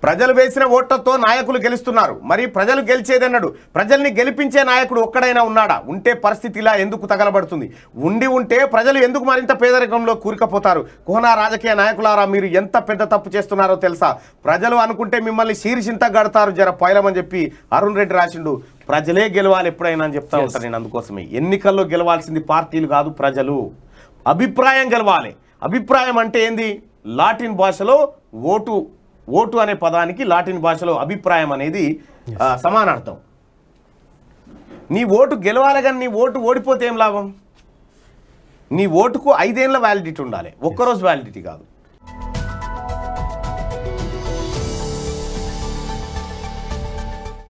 ప్రజలు వేసిన ఓట్లతో నాయకులు గెలుస్తున్నారు మరి ప్రజలు గెలిచేదన్నాడు ప్రజల్ని గెలిపించే నాయకుడు ఒక్కడైనా ఉన్నాడా ఉంటే పరిస్థితి ఇలా ఎందుకు తగలబడుతుంది ఉండి ఉంటే ప్రజలు ఎందుకు మరింత పేదరికంలో కూరుకపోతారు కోనా రాజకీయ నాయకులారా మీరు ఎంత పెద్ద తప్పు చేస్తున్నారో తెలుసా ప్రజలు అనుకుంటే మిమ్మల్ని శీర్షింత గడతారు జర పైలమని చెప్పి అరుణ్ రెడ్డి రాసిండు ప్రజలే గెలవాలి ఎప్పుడైనా అని చెప్తా ఉంటాను నేను అందుకోసమే ఎన్నికల్లో గెలవాల్సింది పార్టీలు కాదు ప్రజలు అభిప్రాయం గెలవాలి అభిప్రాయం అంటే ఏంది లాటిన్ భాషలో ఓటు ఓటు అనే పదానికి లాటిన్ భాషలో అభిప్రాయం అనేది ఆ, సమానార్థం నీ ఓటు గెలవాలి కానీ నీ ఓటు ఓడిపోతే ఏం లాభం నీ ఓటుకు ఐదేళ్ల వ్యాలిడిటీ ఉండాలి ఒక్కరోజు వ్యాలిడిటీ కాదు